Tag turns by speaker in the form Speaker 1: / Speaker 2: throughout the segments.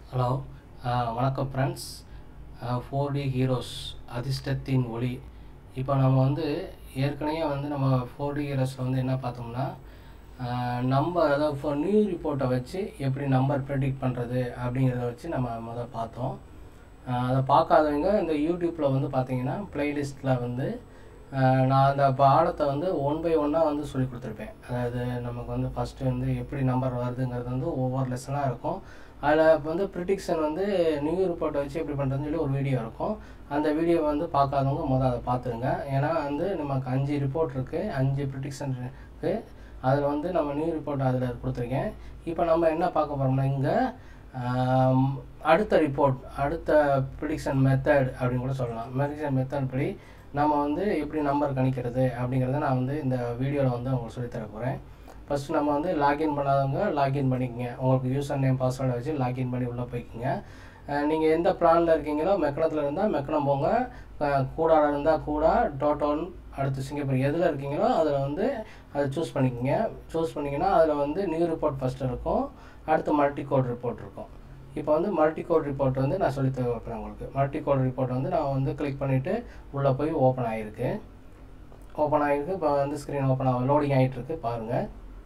Speaker 1: hello வணக்கம் friends four D heroes அதிர்ஷ்டத்தின் ஒளி இப்போ நம்ம வந்து ஏற்கனவே வந்து நம்ம ஃபோர் டி ஹீரோஸில் வந்து என்ன பார்த்தோம்னா நம்பர் அதாவது இப்போ நியூ ரிப்போர்ட்டை வச்சு எப்படி நம்பர் ப்ரெடிக்ட் பண்ணுறது அப்படிங்கிறத வச்சு நம்ம முதல் பார்த்தோம் ஆஹ் அதை பார்க்காதவங்க இந்த யூடியூப்பில் வந்து பார்த்தீங்கன்னா ப்ளேலிஸ்ட்டில் வந்து ஆஹ் நான் அந்த பாடத்தை வந்து ஒன் பை ஒன்னாக வந்து சொல்லி கொடுத்துருப்பேன் அதாவது நமக்கு வந்து ஃபஸ்ட்டு வந்து எப்படி நம்பர் வருதுங்கிறது வந்து ஒவ்வொரு லெசனாக இருக்கும் அதில் வந்து ப்ரிடிக்ஷன் வந்து நியூ ரிப்போர்ட்டை வச்சு எப்படி பண்ணுறதுன்னு சொல்லி ஒரு வீடியோ இருக்கும் அந்த வீடியோவை வந்து பார்க்காதவங்க முதல் அதை பார்த்துருங்க ஏன்னா வந்து நமக்கு அஞ்சு ரிப்போர்ட் இருக்குது அஞ்சு ப்ரிடிக்ஷன் இருக்குது அதில் வந்து நம்ம நியூ ரிப்போர்ட் அதில் கொடுத்துருக்கேன் இப்போ நம்ம என்ன பார்க்க போகிறோம்னா இங்கே அடுத்த ரிப்போர்ட் அடுத்த ப்ரிடிக்ஷன் மெத்தட் அப்படின்னு கூட சொல்லலாம் ப்ரிடிக்ஷன் மெத்தட் படி நம்ம வந்து எப்படி நம்பர் கணிக்கிறது அப்படிங்கிறத நான் வந்து இந்த வீடியோவில் வந்து உங்களுக்கு சொல்லித்தர போகிறேன் ஃபஸ்ட்டு நம்ம வந்து லாகின் பண்ணாதவங்க லாகின் பண்ணிக்கங்க உங்களுக்கு யூசர் நேம் பாஸ்வேர்டை வச்சு லாகின் பண்ணி உள்ளே போய்க்குங்க நீங்கள் எந்த பிளானில் இருக்கீங்களோ மெக்கணத்தில் இருந்தால் மெக்கணம் போங்க அஹ் கூடால இருந்தால் கூடா டோட்டோன் அடுத்து சிங்கப்பூர் எதில் இருக்கீங்களோ அதில் வந்து அதை சூஸ் பண்ணிக்கோங்க சூஸ் பண்ணிங்கன்னா அதில் வந்து நியூ ரிப்போர்ட் ஃபஸ்ட்டு இருக்கும் அடுத்து மல்டி கோட் ரிப்போர்ட் இருக்கும் இப்போ வந்து மல்டி கோட் ரிப்போர்ட் வந்து நான் சொல்லி தருவேன் உங்களுக்கு மல்டி கோட் ரிப்போர்ட் வந்து நான் வந்து கிளிக் பண்ணிவிட்டு உள்ளே போய் ஓப்பன் ஆகிருக்கு ஓப்பன் ஆகிருக்கு இப்போ வந்து ஸ்க்ரீன் ஓப்பன் ஆகும் லோடிங் ஆகிட்டு இருக்கு பாருங்கள்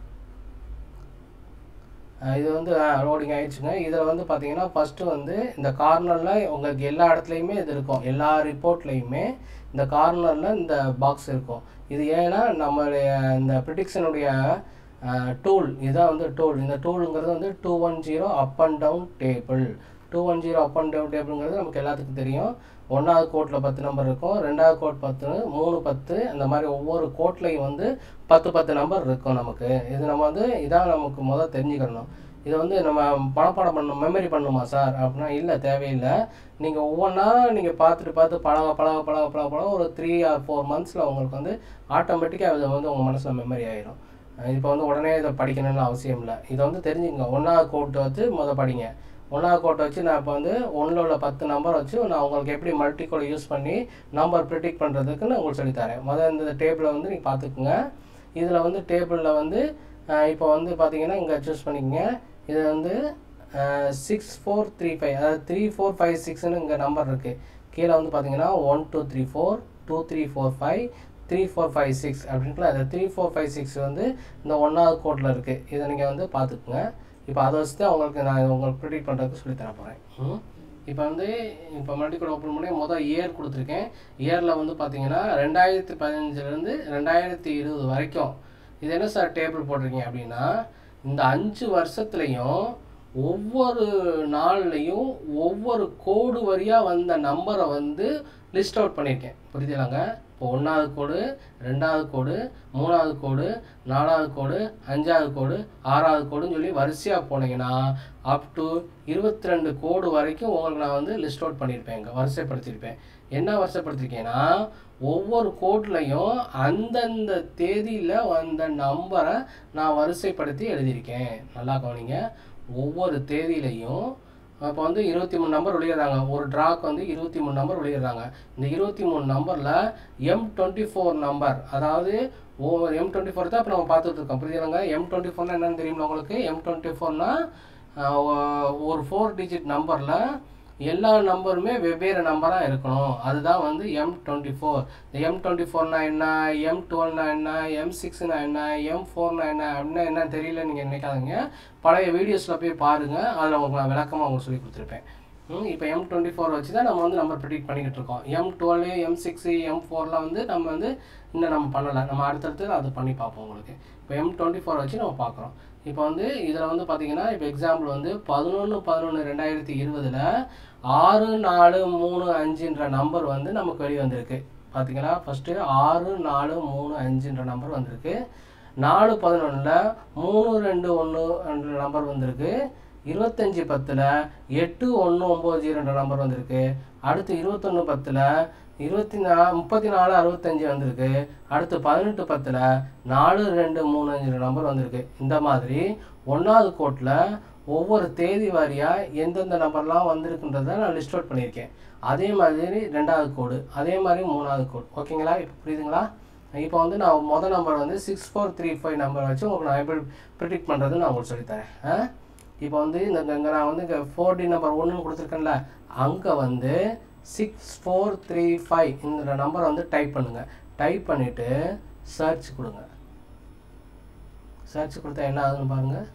Speaker 1: அஹ் இது வந்து லோடிங் ஆயிடுச்சுங்க இதில் வந்து பார்த்தீங்கன்னா ஃபஸ்ட்டு வந்து இந்த கார்னரில் உங்களுக்கு எல்லா இடத்துலையுமே இது இருக்கும் எல்லா ரிப்போர்ட்லேயுமே இந்த கார்னரில் இந்த பாக்ஸ் இருக்கும் இது ஏன்னா நம்மளுடைய இந்த ப்ரிடிக்ஷனுடைய டூல் இதான் வந்து டூல் இந்த டூலுங்கிறது வந்து two one zero up and down table two one zero up and down டேபிள்ங்கிறது நமக்கு எல்லாத்துக்கும் தெரியும் ஒன்றாவது கோட்டில் பத்து நம்பர் இருக்கும் ரெண்டாவது கோட் பத்து மூணு பத்து அந்த மாதிரி ஒவ்வொரு கோட்லையும் வந்து பத்து பத்து நம்பர் இருக்கும் நமக்கு இது நம்ம வந்து இதான் நமக்கு முதல் தெரிஞ்சுக்கணும் இதை வந்து நம்ம பணப்பாடம் பண்ணணும் மெமரி பண்ணணுமா சார் அப்படின்னா இல்லை தேவையில்லை நீங்கள் ஒவ்வொன்றா நீங்கள் பார்த்துட்டு பார்த்து பழக பழக பழக பழக பழக ஒரு த்ரீ ஆர் ஃபோர் மந்த்ஸில் உங்களுக்கு வந்து ஆட்டோமேட்டிக்காக இது வந்து உங்கள் மனசில் மெமரி ஆயிரும் இப்போ வந்து உடனே இதை படிக்கணும்னு அவசியம் இல்லை இதை வந்து தெரிஞ்சுக்கங்க ஒன்றாவது கோட்டை வச்சு முதல் படிங்க ஒன்றாவது கோட்டை வச்சு நான் இப்போ வந்து ஒன்றில் உள்ள பத்து நம்பர் வச்சு நான் உங்களுக்கு எப்படி மல்டி கோடை யூஸ் பண்ணி நம்பர் ப்ரிடிக்ட் பண்ணுறதுக்கு நான் உங்களுக்கு சொல்லித்தரேன் முதல் இந்த டேபிளை வந்து நீங்கள் பார்த்துக்குங்க இதில் வந்து டேபிளில் வந்து இப்போ வந்து பார்த்தீங்கன்னா இங்கே சூஸ் பண்ணிக்கங்க இது வந்து சிக்ஸ் ஃபோர் த்ரீ ஃபைவ் அதாவது த்ரீ ஃபோர் ஃபைவ் சிக்ஸ்னு இங்கே நம்பர் இருக்குது கீழே வந்து பார்த்தீங்கன்னா one two three four two three four five three four five six அப்படின்ட்டுல அந்த த்ரீ ஃபோர் ஃபைவ் சிக்ஸ் வந்து இந்த ஒன்றாவது கோட்டில் இருக்குது இதை நீங்கள் வந்து பார்த்துக்குங்க இப்போ அதை வச்சு தான் உங்களுக்கு நான் உங்களுக்கு ப்ரிடிக்ட் பண்ணுறதுக்கு சொல்லி தர போகிறேன் இப்போ வந்து இப்போ மல்டிகோட் ஓப்பன் பண்ணி மொதல் இயர் கொடுத்துருக்கேன் இயரில் வந்து பார்த்தீங்கன்னா ரெண்டாயிரத்தி பதினஞ்சுலேருந்து ரெண்டாயிரத்தி இருபது வரைக்கும் இது என்ன சார் டேபிள் போட்டிருக்கீங்க அப்படின்னா இந்த அஞ்சு வருஷத்துலையும் ஒவ்வொரு நாள்லையும் ஒவ்வொரு கோடு வரியாக வந்த நம்பரை வந்து லிஸ்ட் அவுட் பண்ணியிருக்கேன் புரியுதுலாங்க இப்போ ஒன்றாவது கோடு ரெண்டாவது கோடு மூணாவது கோடு நாலாவது கோடு அஞ்சாவது கோடு ஆறாவது கோடுன்னு சொல்லி வரிசையாக போனீங்கன்னா அப் டு இருபத்தி ரெண்டு கோடு வரைக்கும் உங்களுக்கு நான் வந்து லிஸ்ட் அவுட் பண்ணியிருப்பேன் இங்கே வரிசைப்படுத்தியிருப்பேன் என்ன வரிசைப்படுத்திருக்கேன்னா ஒவ்வொரு கோட்லையும் அந்தந்த தேதியில் வந்த நம்பரை நான் வரிசைப்படுத்தி எழுதியிருக்கேன் நல்லா கவனிங்க ஒவ்வொரு தேதியிலையும் இப்போ வந்து இருபத்தி மூணு நம்பர் வெளியிடுறாங்க ஒரு ட்ராக்கு வந்து இருபத்தி மூணு நம்பர் வெளியிடுறாங்க இந்த இருபத்தி மூணு நம்பரில் எம் டுவெண்ட்டி ஃபோர் நம்பர் அதாவது ஒவ்வொரு எம் டுவெண்ட்டி ஃபோர் தான் இப்போ நம்ம பார்த்துட்டு இருக்கோம் புரியுதுங்க எம் டுவெண்ட்டி ஃபோர்னா என்னன்னு தெரியுமா உங்களுக்கு எம் டுவெண்ட்டி ஃபோர்னா ஒரு ஃபோர் டிஜிட் நம்பரில் எல்லா நம்பருமே வெவ்வேறு நம்பராக இருக்கணும் அதுதான் வந்து எம் டுவெண்ட்டி ஃபோர் இந்த எம் டுவெண்ட்டி ஃபோர்னா என்ன எம் டுவெல்னா என்ன எம் சிக்ஸ்னா என்ன எம் ஃபோர்னா என்ன அப்படின்னா என்ன தெரியல நீங்கள் நினைக்காதீங்க பழைய வீடியோஸில் போய் பாருங்கள் அதில் உங்களுக்கு நான் விளக்கமாக உங்களுக்கு சொல்லி கொடுத்துருப்பேன் இப்போ எம் டுவெண்ட்டி ஃபோர் வச்சு தான் நம்ம வந்து நம்பர் ப்ரிடிக்ட் பண்ணிக்கிட்டு இருக்கோம் M twelve M six M ஃபோர்லாம் வந்து நம்ம வந்து இன்னும் நம்ம பண்ணலை நம்ம அடுத்தடுத்து அது பண்ணி பார்ப்போம் உங்களுக்கு இப்போ எம் டுவெண்ட்டி ஃபோர் வச்சு நம்ம பார்க்குறோம் இப்போ வந்து இதில் வந்து பார்த்தீங்கன்னா இப்போ எக்ஸாம்பிள் வந்து பதினொன்று பதினொன்று ரெண்டாயிரத்தி இருபதில் ஆறு நாலு மூணு அஞ்சுன்ற நம்பர் வந்து நமக்கு வெளியே வந்திருக்கு பார்த்தீங்கன்னா ஃபஸ்ட்டு ஆறு நாலு மூணு அஞ்சுன்ற நம்பர் வந்திருக்கு நாலு பதினொன்றில் மூணு ரெண்டு ஒன்று நம்பர் வந்திருக்கு இருபத்தஞ்சி பத்தில் எட்டு ஒன்று ஒம்பது ஜீரோன்ற நம்பர் வந்திருக்கு அடுத்து இருபத்தொன்று பத்தில் இருபத்தி நா முப்பத்தி நாலு அறுபத்தஞ்சி வந்திருக்கு அடுத்து பதினெட்டு பத்தில் நாலு ரெண்டு மூணு அஞ்சு நம்பர் வந்திருக்கு இந்த மாதிரி ஒன்றாவது கோட்டில் ஒவ்வொரு தேதி வாரியாக எந்தெந்த நம்பர்லாம் வந்திருக்குன்றதை நான் லிஸ்ட் அவுட் பண்ணியிருக்கேன் அதே மாதிரி ரெண்டாவது கோடு அதே மாதிரி மூணாவது கோடு ஓகேங்களா இப்போ புரியுதுங்களா இப்போ வந்து நான் மொதல் நம்பர் வந்து six four three five number வச்சு உங்களுக்கு நான் எப்படி ப்ரிடிக்ட் பண்ணுறதுன்னு நான் உங்களுக்கு சொல்லித்தரேன் இப்போ வந்து இந்த இங்கே நான் வந்து இங்கே ஃபோர் டி நம்பர் ஒன்றுன்னு கொடுத்துருக்கேன்ல அங்கே வந்து சிக்ஸ் ஃபோர் த்ரீ ஃபைவ் இந்த நம்பரை வந்து டைப் பண்ணுங்கள் டைப் பண்ணிவிட்டு சர்ச் கொடுங்க சர்ச் கொடுத்தா என்ன ஆகுதுன்னு பாருங்கள்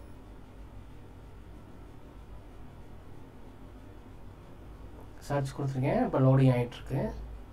Speaker 1: சர்ச் கொடுத்துருக்கேன் இப்போ லோடிங் ஆகிட்டுருக்கு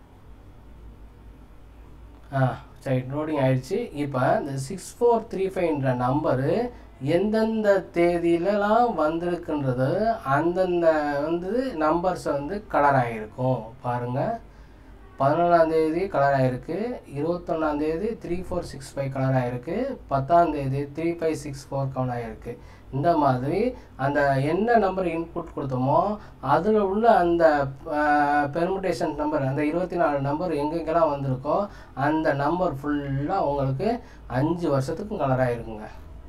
Speaker 1: ஆ சரி லோடிங் ஆயிடுச்சு இப்போ இந்த சிக்ஸ் ஃபோர் த்ரீ ஃபைவ்ன்ற நம்பரு எந்தெந்த தேதியிலலாம் வந்திருக்குன்றது அந்தந்த வந்து நம்பர்ஸ் வந்து கலர் ஆகிருக்கும் பாருங்கள் பதினொன்றாந்தேதி கலர் ஆகிருக்கு இருபத்தொன்னாந்தேதி three four six five colour ஆகிருக்கு பத்தாந்தேதி three five six four colour ஆகிருக்கு இந்த மாதிரி அந்த என்ன நம்பர் இன்புட் கொடுத்தோமோ அதில் உள்ள அந்த பெர்முடேஷன் நம்பர் அந்த இருபத்தி நாலு நம்பர் எங்கெங்கெல்லாம் வந்திருக்கோ அந்த நம்பர் ஃபுல்லாக உங்களுக்கு அஞ்சு வருஷத்துக்கும் கலர் ஆகிருக்குங்க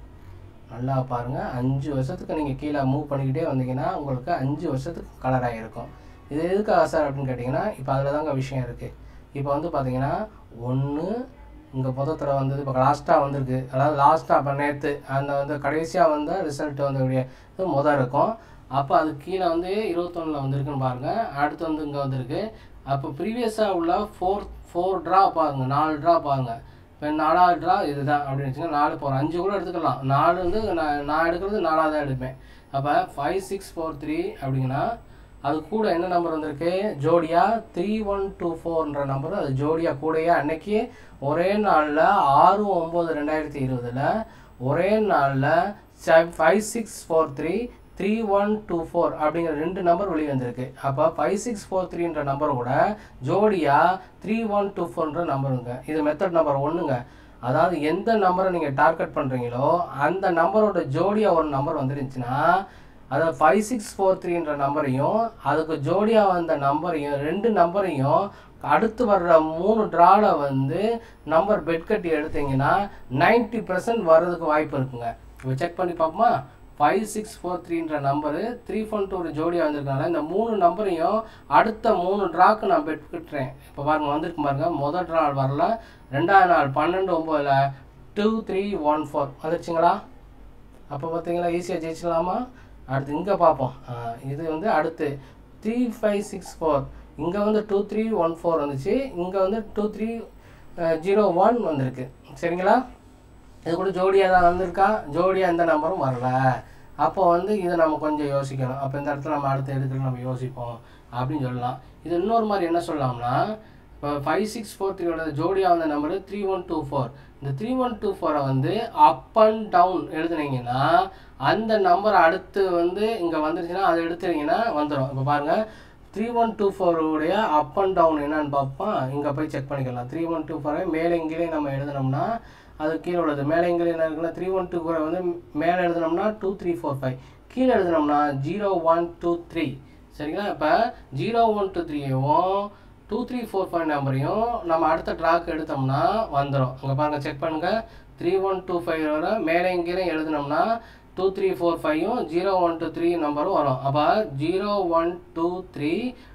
Speaker 1: நல்லா பாருங்கள் அஞ்சு வருஷத்துக்கு நீங்கள் கீழே மூவ் பண்ணிக்கிட்டே வந்தீங்கன்னா உங்களுக்கு அஞ்சு வருஷத்துக்கு கலர் ஆகிருக்கும் இது எதுக்காக சார் அப்படின்னு கேட்டிங்கன்னா இப்போ அதில் தாங்க விஷயம் இருக்குது இப்போ வந்து பார்த்தீங்கன்னா ஒன்று இங்கே மொத்தத்தில் வந்தது இப்போ லாஸ்ட்டாக வந்திருக்கு அதாவது லாஸ்ட்டாக இப்போ நேற்று அந்த வந்து கடைசியாக வந்த ரிசல்ட் வந்தக்கூடிய இது மொதல் இருக்கும் அப்போ அது கீழே வந்து இருபத்தொன்னில் வந்திருக்குன்னு பாருங்கள் அடுத்து வந்து இங்கே வந்திருக்கு அப்போ ப்ரீவியஸாக உள்ள ஃபோர் ஃபோர் ட்ரா பாருங்கள் நாலு ட்ரா பாருங்கள் இப்போ நாலாவது ட்ரா இதுதான் அப்படின்னு வச்சுக்கோங்க நாலு போகிறோம் அஞ்சு கூட எடுத்துக்கலாம் நாலு வந்து நான் நான் எடுக்கிறது நாலாவது தான் எடுப்பேன் அப்போ ஃபைவ் சிக்ஸ் ஃபோர் த்ரீ அப்படிங்கன்னா அது கூட என்ன நம்பர் வந்திருக்கு ஜோடியா த்ரீ ஒன் டூ ஃபோர்ன்ற நம்பர் அது ஜோடியா கூடயே அன்னைக்கு ஒரே நாளில் ஆறு ஒம்பது ரெண்டாயிரத்தி இருபதில் ஒரே நாளில் five six four three three one two four அப்படிங்கிற ரெண்டு நம்பர் வெளியே வந்திருக்கு அப்போ ஃபைவ் சிக்ஸ் ஃபோர் த்ரீன்ற நம்பர் கூட ஜோடியா த்ரீ ஒன் டூ ஃபோர்ன்ற நம்பருங்க இது மெத்தட் நம்பர் ஒன்றுங்க அதாவது எந்த நம்பரை நீங்கள் டார்கெட் பண்ணுறீங்களோ அந்த நம்பரோட ஜோடியாக ஒரு நம்பர் வந்துருந்துச்சுன்னா அதாவது ஃபைவ் சிக்ஸ் ஃபோர் த்ரீன்ற நம்பரையும் அதுக்கு ஜோடியாக வந்த நம்பரையும் ரெண்டு நம்பரையும் அடுத்து வர்ற மூணு ட்ராவில் வந்து நம்பர் பெட் கட்டி எடுத்தீங்கன்னா நைன்ட்டி பர்சன்ட் வர்றதுக்கு வாய்ப்பு இருக்குங்க இப்போ செக் பண்ணி பார்ப்போமா ஃபைவ் சிக்ஸ் ஃபோர் த்ரீன்ற நம்பரு த்ரீ ஃபோன் டூ ஒரு ஜோடியாக வந்திருக்கனால இந்த மூணு நம்பரையும் அடுத்த மூணு ட்ராக்கு நான் பெட் கட்டுறேன் இப்போ பாருங்க வந்திருக்கு பாருங்க முதல் ட்ரா வரல ரெண்டாவது நாள் பன்னெண்டு ஒம்போதில் டூ த்ரீ ஒன் ஃபோர் வந்துருச்சுங்களா அப்போ பார்த்தீங்களா ஈஸியாக ஜெயிச்சிடலாமா அடுத்து இங்கே பார்ப்போம் இது வந்து அடுத்து த்ரீ ஃபைவ் சிக்ஸ் ஃபோர் இங்கே வந்து டூ த்ரீ ஒன் ஃபோர் வந்துச்சு இங்கே வந்து டூ த்ரீ ஜீரோ ஒன் வந்திருக்கு சரிங்களா இது கூட ஜோடியாக தான் வந்திருக்கா ஜோடியாக எந்த நம்பரும் வரல அப்போ வந்து இதை நம்ம கொஞ்சம் யோசிக்கணும் அப்போ இந்த இடத்துல நம்ம அடுத்த எடுத்துல நம்ம யோசிப்போம் அப்படின்னு சொல்லலாம் இது இன்னொரு மாதிரி என்ன சொல்லலாம்னா இப்போ ஃபைவ் சிக்ஸ் ஃபோர் த்ரீயோட ஜோடியாக வந்த number three one two four இந்த த்ரீ ஒன் டூ ஃபோரை வந்து அப் அண்ட் டவுன் எழுதுனீங்கன்னா அந்த நம்பர் அடுத்து வந்து இங்கே வந்துருச்சுன்னா அதை எடுத்துனீங்கன்னா வந்துடும் இப்போ பாருங்கள் த்ரீ ஒன் டூ ஃபோருடைய அப் அண்ட் டவுன் என்னன்னு பார்ப்போம் இங்கே போய் செக் பண்ணிக்கலாம் த்ரீ ஒன் டூ ஃபோரை மேலே கீழே நம்ம எழுதுனோம்னா அது கீழே உள்ளது மேலே கீழே என்ன இருக்குன்னா த்ரீ ஒன் டூ ஃபோரை வந்து மேலே எழுதுனோம்னா டூ த்ரீ ஃபோர் ஃபைவ் கீழே எழுதுனோம்னா ஜீரோ ஒன் டூ த்ரீ சரிங்களா இப்போ ஜீரோ ஒன் டூ த்ரீயவும் டூ த்ரீ ஃபோர் ஃபைவ் நம்பரையும் நம்ம அடுத்த ட்ராக் எடுத்தோம்னா வந்துடும் அங்கே பாருங்கள் செக் பண்ணுங்கள் த்ரீ ஒன் டூ ஃபைவ் வர மேலே கீழே எழுதுனோம்னா டூ த்ரீ ஃபோர் ஃபைவும் ஜீரோ ஒன் டூ த்ரீ நம்பரும் வரும் அப்போ zero one two three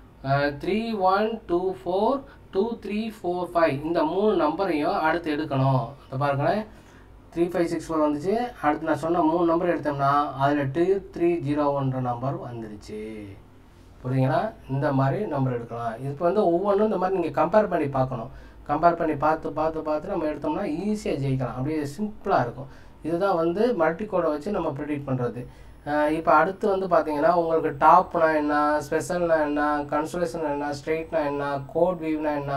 Speaker 1: three one two four two three four five இந்த மூணு நம்பரையும் அடுத்து எடுக்கணும் இப்போ பாருங்களேன் த்ரீ ஃபைவ் சிக்ஸ் ஃபோர் வந்துச்சு அடுத்து நான் சொன்ன மூணு நம்பர் எடுத்தோம்னா அதில் டூ த்ரீ ஜீரோ ஒன்ற நம்பர் வந்துடுச்சு புரியுங்களா இந்த மாதிரி நம்பர் எடுக்கலாம் இப்போ வந்து ஒவ்வொன்றும் இந்த மாதிரி நீங்கள் கம்பேர் பண்ணி பார்க்கணும் கம்பேர் பண்ணி பார்த்து பார்த்து பார்த்து நம்ம எடுத்தோம்னா ஈஸியாக ஜெயிக்கலாம் அப்படியே சிம்பிளாக இருக்கும் இதுதான் வந்து மல்டி கோடை வச்சு நம்ம ப்ரிடிக்ட் பண்ணுறது இப்போ அடுத்து வந்து பார்த்தீங்கன்னா உங்களுக்கு டாப்னா என்ன ஸ்பெஷல்னா என்ன கன்சுலேஷன் என்ன ஸ்ட்ரெயிட்னா என்ன கோட் வியூனா என்ன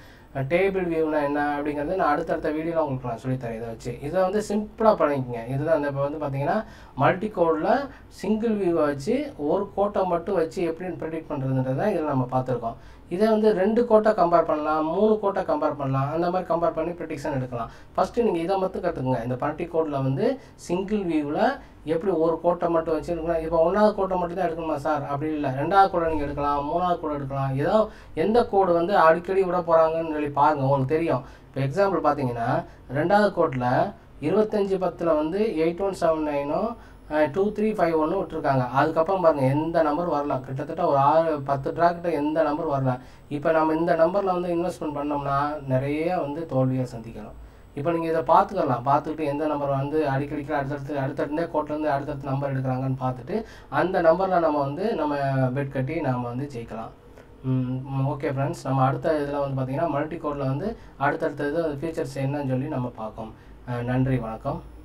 Speaker 1: டேபிள் வியூனா என்ன அப்படிங்கிறது நான் அடுத்தடுத்த வீடியோவில் உங்களுக்கு நான் சொல்லித்தரேன் இதை வச்சு இதை வந்து சிம்பிளாக பண்ணிக்கங்க இதுதான் இந்த இப்போ வந்து பார்த்தீங்கன்னா மல்டி கோடில் சிங்கிள் வியூவை வச்சு ஒரு கோட்டை மட்டும் வச்சு எப்படின்னு ப்ரெடிக்ட் பண்ணுறதுன்றதை இதில் நம்ம பார்த்துருக்கோம் இதை வந்து ரெண்டு கோட்டை கம்பேர் பண்ணலாம் மூணு கோட்டை கம்பேர் பண்ணலாம் அந்த மாதிரி கம்பேர் பண்ணி ப்ரெடிக்ஷன் எடுக்கலாம் ஃபஸ்ட்டு நீங்கள் இதை மட்டும் கற்றுக்குங்க இந்த மல்டி கோடில் வந்து சிங்கிள் வியூவில் எப்படி ஒரு கோட்டை மட்டும் வச்சு எடுக்கலாம் இப்போ ஒன்றாவது கோட்டை மட்டும் தான் எடுக்கணுமா சார் அப்படி இல்லை ரெண்டாவது கோடை நீங்கள் எடுக்கலாம் மூணாவது கோடை எடுக்கலாம் ஏதோ எந்த கோடு வந்து அடிக்கடி விட போகிறாங்கன்னு சொல்லி பாருங்கள் உங்களுக்கு தெரியும் இப்போ எக்ஸாம்பிள் பார்த்தீங்கன்னா ரெண்டாவது கோட்டில் இருபத்தஞ்சி பத்தில் வந்து எயிட் ஒன் செவன் நைனும் டூ த்ரீ ஃபைவ் ஒன்று விட்டுருக்காங்க அதுக்கப்புறம் பாருங்கள் எந்த நம்பர் வரலாம் கிட்டத்தட்ட ஒரு ஆறு பத்து ட்ரா கிட்ட எந்த நம்பர் வரலாம் இப்போ நம்ம இந்த நம்பரில் வந்து இன்வெஸ்ட்மெண்ட் பண்ணோம்னா நிறைய வந்து தோல்வியை சந்திக்கணும் இப்போ நீங்கள் இதை பார்த்துக்கலாம் பார்த்துக்கிட்டு எந்த நம்பர் வந்து அடிக்கடிக்கு அடுத்தடுத்து அடுத்தடுத்தே கோட்லேருந்து அடுத்தடுத்து நம்பர் எடுக்கிறாங்கன்னு பார்த்துட்டு அந்த நம்பரில் நம்ம வந்து நம்ம பெட் கட்டி நாம் வந்து ஜெயிக்கலாம் ஓகே ஃப்ரெண்ட்ஸ் நம்ம அடுத்த இதில் வந்து பார்த்தீங்கன்னா மல்டி கோடில் வந்து அடுத்தடுத்த இது ஃபீச்சர்ஸ் என்னன்னு சொல்லி நம்ம பார்ப்போம் அஹ் நன்றி வணக்கம்